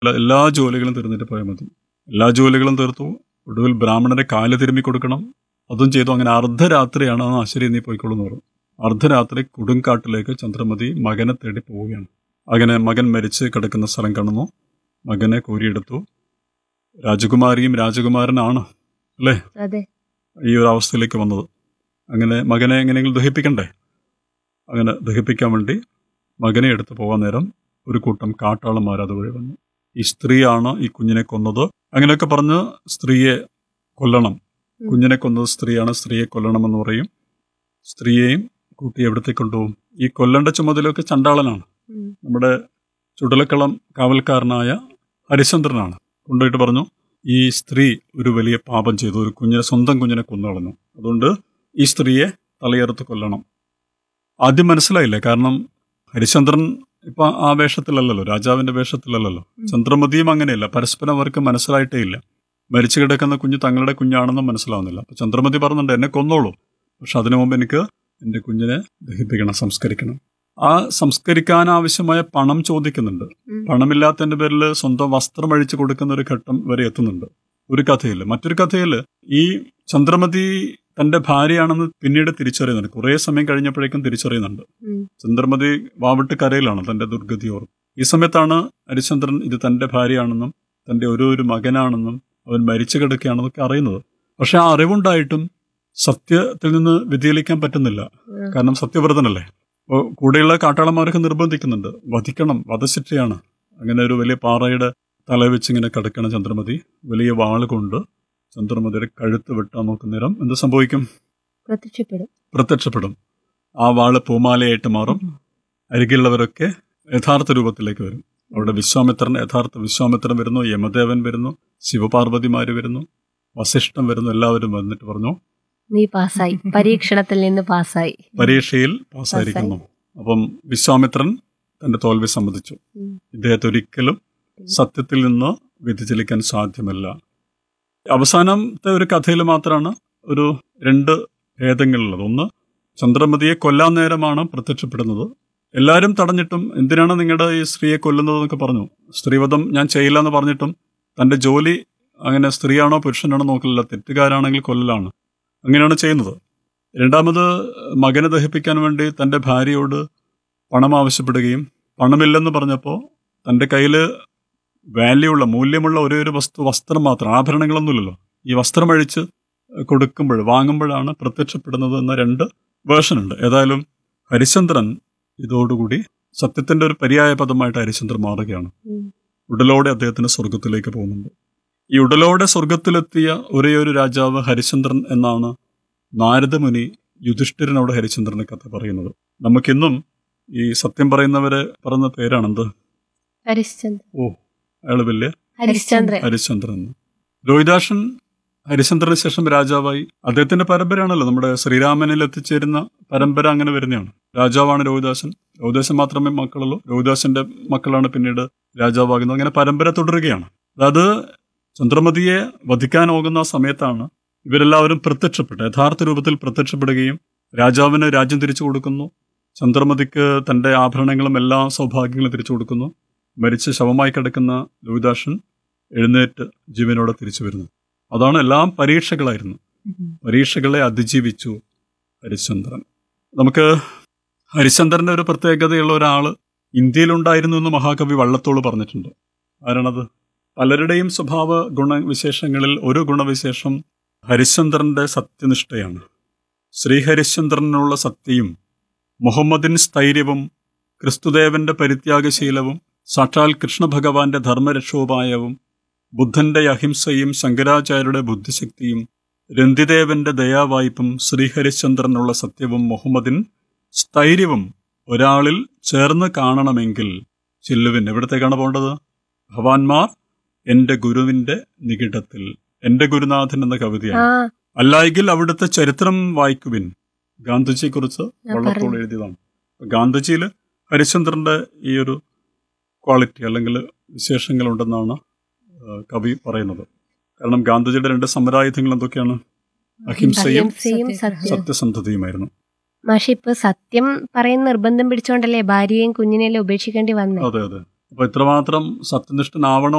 എല്ലാ- എല്ലാ ജോലികളും തീർന്നിട്ട് പോയാൽ മതി എല്ലാ ജോലികളും തീർത്തു ഒടുവിൽ ബ്രാഹ്മണരെ കാല് തിരുമ്മി കൊടുക്കണം അതും ചെയ്തു അങ്ങനെ അർദ്ധരാത്രിയാണ് ആ ശരി നീ പോയിക്കോളൂ എന്ന് പറഞ്ഞു അർദ്ധരാത്രി കൊടുങ്കാട്ടിലേക്ക് ചന്ദ്രമതി മകനെ തേടി പോവുകയാണ് അങ്ങനെ മകൻ മരിച്ച് കിടക്കുന്ന സ്ഥലം കാണുന്നു മകനെ കോരിയെടുത്തു രാജകുമാരിയും രാജകുമാരനാണ് അല്ലേ അതെ ഈ ഒരു അവസ്ഥയിലേക്ക് വന്നത് അങ്ങനെ മകനെ എങ്ങനെയെങ്കിലും ദഹിപ്പിക്കണ്ടേ അങ്ങനെ ദഹിപ്പിക്കാൻ വേണ്ടി മകനെ എടുത്തു പോകാൻ നേരം ഒരു കൂട്ടം കാട്ടാളന്മാർ അതുവഴി വന്നു ഈ സ്ത്രീയാണ് ഈ കുഞ്ഞിനെ കൊന്നത് അങ്ങനെയൊക്കെ പറഞ്ഞ് സ്ത്രീയെ കൊല്ലണം കുഞ്ഞിനെ കൊന്നത് സ്ത്രീയാണ് സ്ത്രീയെ കൊല്ലണമെന്ന് പറയും സ്ത്രീയെയും കൂട്ടി എവിടത്തേക്ക് കൊണ്ടുപോകും ഈ കൊല്ലേണ്ട ചുമതലയൊക്കെ ചണ്ടാളനാണ് ഉം. നമ്മുടെ ചുടലക്കളം കാവൽക്കാരനായ ഹരിചന്ദ്രനാണ് കൊണ്ടുപോയിട്ട് പറഞ്ഞു ഈ സ്ത്രീ ഒരു വലിയ പാപം ചെയ്തു ഒരു കുഞ്ഞിനെ സ്വന്തം കുഞ്ഞിനെ കൊന്നു കളഞ്ഞു അതുകൊണ്ട് ഈ സ്ത്രീയെ തലയെറുത്ത് കൊല്ലണം ആദ്യം മനസ്സിലായില്ല കാരണം ഹരിചന്ദ്രൻ ഇപ്പൊ ആ വേഷത്തിലല്ലല്ലോ രാജാവിന്റെ വേഷത്തിലല്ലല്ലോ ചന്ദ്രമതിയും അങ്ങനെയല്ല പരസ്പരം അവർക്ക് മനസ്സിലായിട്ടേ ഇല്ല മരിച്ചു കിടക്കുന്ന കുഞ്ഞ് തങ്ങളുടെ കുഞ്ഞാണെന്നും മനസ്സിലാവുന്നില്ല അപ്പൊ ചന്ദ്രമതി പറഞ്ഞിട്ടുണ്ട് എന്നെ കൊന്നോളൂ പക്ഷെ അതിനു മുമ്പ് എനിക്ക് എന്റെ കുഞ്ഞിനെ ദഹിപ്പിക്കണം സംസ്കരിക്കണം ആ സംസ്കരിക്കാൻ ആവശ്യമായ പണം ചോദിക്കുന്നുണ്ട് ഉം. പണമില്ലാത്തതിന്റെ പേരിൽ സ്വന്തം വസ്ത്രം അഴിച്ചു കൊടുക്കുന്ന ഒരു ഘട്ടം വരെ എത്തുന്നുണ്ട് ഒരു കഥയിൽ മറ്റൊരു കഥയിൽ ഈ ചന്ദ്രമതി തന്റെ ഭാര്യയാണെന്ന് പിന്നീട് തിരിച്ചറിയുന്നുണ്ട് കുറേ സമയം കഴിഞ്ഞപ്പോഴേക്കും തിരിച്ചറിയുന്നുണ്ട് ഉം. ചന്ദ്രമതി വാവിട്ട് കരയിലാണ് തന്റെ ദുർഗതി ഓർത്ത് ഈ സമയത്താണ് ഹരിചന്ദ്രൻ ഇത് തന്റെ ഭാര്യയാണെന്നും തന്റെ ഒരു ഒരു മകനാണെന്നും അവൻ മരിച്ചു കിടക്കുകയാണെന്നൊക്കെ അറിയുന്നത് പക്ഷെ ആ അറിവുണ്ടായിട്ടും സത്യത്തിൽ നിന്ന് വ്യതിചലിക്കാൻ പറ്റുന്നില്ല ഉം. കാരണം സത്യവ്രതനല്ലേ അപ്പോൾ കൂടെയുള്ള കാട്ടാളന്മാരൊക്കെ നിർബന്ധിക്കുന്നുണ്ട് വധിക്കണം വധശിക്ഷയാണ് അങ്ങനെ ഒരു വലിയ പാറയുടെ തല വെച്ച് ഇങ്ങനെ കിടക്കണ ചന്ദ്രമതി വലിയ വാള് കൊണ്ട് ചന്ദ്രമതിയുടെ കഴുത്ത് വെട്ടാൻ നോക്കുന്ന നേരം എന്ത് സംഭവിക്കും പ്രത്യക്ഷപ്പെടും പ്രത്യക്ഷപ്പെടും ആ വാള് പൂമാലയായിട്ട് മാറും അരികിലുള്ളവരൊക്കെ യഥാർത്ഥ രൂപത്തിലേക്ക് വരും അവിടെ വിശ്വാമിത്രൻ യഥാർത്ഥ വിശ്വാമിത്രൻ വരുന്നു യമദേവൻ വരുന്നു ശിവപാർവതിമാര് വരുന്നു വസിഷ്ഠം വരുന്നു എല്ലാവരും വന്നിട്ട് പറഞ്ഞു നീ പാസ്സായി പരീക്ഷണത്തിൽ നിന്ന് പാസ്സായി പരീക്ഷയിൽ പാസ്സായിരിക്കുന്നു അപ്പം വിശ്വാമിത്രൻ തന്റെ തോൽവി സമ്മതിച്ചു ഉം. ഇദ്ദേഹത്തെ ഒരിക്കലും സത്യത്തിൽ നിന്ന് വ്യതിചലിക്കാൻ സാധ്യമല്ല അവസാനത്തെ ഒരു കഥയിൽ മാത്രമാണ് ഒരു രണ്ട് ഭേദങ്ങളുള്ളത് ഒന്ന് ചന്ദ്രമതിയെ കൊല്ലാൻ നേരമാണ് പ്രത്യക്ഷപ്പെടുന്നത് എല്ലാവരും തടഞ്ഞിട്ടും എന്തിനാണ് നിങ്ങളുടെ ഈ സ്ത്രീയെ കൊല്ലുന്നത് എന്നൊക്കെ പറഞ്ഞു സ്ത്രീവധം ഞാൻ ചെയ്യില്ല എന്ന് പറഞ്ഞിട്ടും തന്റെ ജോലി അങ്ങനെ സ്ത്രീയാണോ പുരുഷനാണോ നോക്കില്ല തെറ്റുകാരാണെങ്കിൽ കൊല്ലലാണ് അങ്ങനെയാണ് ചെയ്യുന്നത് രണ്ടാമത് മകനെ ദഹിപ്പിക്കാൻ വേണ്ടി തന്റെ ഭാര്യയോട് പണം ആവശ്യപ്പെടുകയും പണമില്ലെന്ന് പറഞ്ഞപ്പോൾ തന്റെ കയ്യിൽ വാല്യൂ ഉള്ള മൂല്യമുള്ള ഒരേ ഒരു വസ്തു വസ്ത്രം മാത്രം ആഭരണങ്ങളൊന്നുമില്ലല്ലോ ഈ വസ്ത്രം അഴിച്ച് കൊടുക്കുമ്പോൾ വാങ്ങുമ്പോഴാണ് പ്രത്യക്ഷപ്പെടുന്നത് എന്ന രണ്ട് വേർഷൻ ഉണ്ട് ഏതായാലും ഹരിചന്ദ്രൻ ഇതോടുകൂടി സത്യത്തിന്റെ ഒരു പര്യായ പദമായിട്ട് ഹരിചന്ദ്രൻ മാറുകയാണ് ഉം. ഉടലോടെ അദ്ദേഹത്തിന് സ്വർഗത്തിലേക്ക് പോകുന്നുണ്ട് ഈ ഉടലോടെ സ്വർഗത്തിലെത്തിയ ഒരേ ഒരു രാജാവ് ഹരിചന്ദ്രൻ എന്നാണ് നാരദമുനി യുധിഷ്ഠിരനോട് ഹരിചന്ദ്രനെ കഥ പറയുന്നത് നമുക്കിന്നും ഈ സത്യം പറയുന്നവരെ പറഞ്ഞ പേരാണെന്ത് ഹരിശ്ചന്ദ്രൻ ഓ അയാൾ വലിയ ഹരിശ്ചന്ദ്രൻ ഹരിശ്ചന്ദ്രൻ എന്ന്. രോഹിതാഷൻ ഹരിശ്ചന്ദ്രന് ശേഷം രാജാവായി അദ്ദേഹത്തിന്റെ പരമ്പരയാണല്ലോ നമ്മുടെ ശ്രീരാമനിൽ എത്തിച്ചേരുന്ന പരമ്പര അങ്ങനെ വരുന്നതാണ് രാജാവാണ് രോഹിദാസൻ രോഹിദാസൻ മാത്രമേ മക്കളുള്ളൂ രോഹിദാസന്റെ മക്കളാണ് പിന്നീട് രാജാവാകുന്നത് അങ്ങനെ പരമ്പര തുടരുകയാണ് അതായത് ചന്ദ്രമതിയെ വധിക്കാനോകുന്ന സമയത്താണ് ഇവരെല്ലാവരും പ്രത്യക്ഷപ്പെട്ടു യഥാർത്ഥ രൂപത്തിൽ പ്രത്യക്ഷപ്പെടുകയും രാജാവിന് രാജ്യം തിരിച്ചു കൊടുക്കുന്നു ചന്ദ്രമതിക്ക് തന്റെ ആഭരണങ്ങളും എല്ലാ സൗഭാഗ്യങ്ങളും തിരിച്ചു കൊടുക്കുന്നു മരിച്ച് ശവമായി കിടക്കുന്ന ലോഹിതാഷൻ എഴുന്നേറ്റ് ജീവനോടെ തിരിച്ചു വരുന്നു അതാണ് എല്ലാം പരീക്ഷകളായിരുന്നു പരീക്ഷകളെ അതിജീവിച്ചു ഹരിശ്ചന്ദ്രൻ നമുക്ക് ഹരിശ്ചന്ദ്രന്റെ ഒരു പ്രത്യേകതയുള്ള ഒരാൾ ഇന്ത്യയിലുണ്ടായിരുന്നു എന്ന് മഹാകവി വള്ളത്തോൾ പറഞ്ഞിട്ടുണ്ട് ആരാണത് പലരുടെയും സ്വഭാവ ഗുണവിശേഷങ്ങളിൽ ഒരു ഗുണവിശേഷം ഹരിശ്ചന്ദ്രന്റെ സത്യനിഷ്ഠയാണ് ശ്രീഹരിശ്ചന്ദ്രനുള്ള സത്യയും മുഹമ്മദിൻ സ്ഥൈര്യവും ക്രിസ്തുദേവന്റെ പരിത്യാഗശീലവും സാക്ഷാൽ കൃഷ്ണഭഗവാന്റെ ധർമ്മരക്ഷോപായവും ബുദ്ധന്റെ അഹിംസയും ശങ്കരാചാര്യരുടെ ബുദ്ധിശക്തിയും രന്തിദേവന്റെ ദയാവായ്പും ശ്രീഹരിശ്ചന്ദ്രനുള്ള സത്യവും മുഹമ്മദിൻ സ്ഥൈര്യവും ഒരാളിൽ ചേർന്ന് കാണണമെങ്കിൽ ചെല്ലുവിൻ എവിടത്തേക്കാണ് പോകേണ്ടത് ഭവാൻമാർ എന്റെ ഗുരുവിന്റെ നികിടത്തിൽ എന്റെ ഗുരുനാഥൻ എന്ന ആ കവിതയാണ് അല്ലായെങ്കിൽ അവിടുത്തെ ചരിത്രം വായിക്കുവിൻ ഗാന്ധിജിയെ കുറിച്ച് ഞാൻ വള്ളത്തോൾ പറഞ്ഞു. എഴുതിയതാണ് ഗാന്ധിജിയിൽ ഹരിശ്ചന്ദ്രന്റെ ഈ ഒരു ക്വാളിറ്റി അല്ലെങ്കിൽ വിശേഷങ്ങളുണ്ടെന്നാണ് ആ, കവി പറയുന്നത് കാരണം ഗാന്ധിജിയുടെ രണ്ട് സമരായുധങ്ങൾ എന്തൊക്കെയാണ് അഹിംസയും അഹിംസയും സത്യം സത്യസന്ധതയുമായിരുന്നു മാഷി ഇപ്പൊ സത്യം പറയുന്ന നിർബന്ധം പിടിച്ചോണ്ടല്ലേ ഭാര്യയെയും കുഞ്ഞിനെയും ഉപേക്ഷിക്കേണ്ടി വന്നേ അതെ അതെ അപ്പൊ ഇത്രമാത്രം സത്യനിഷ്ഠനാവണം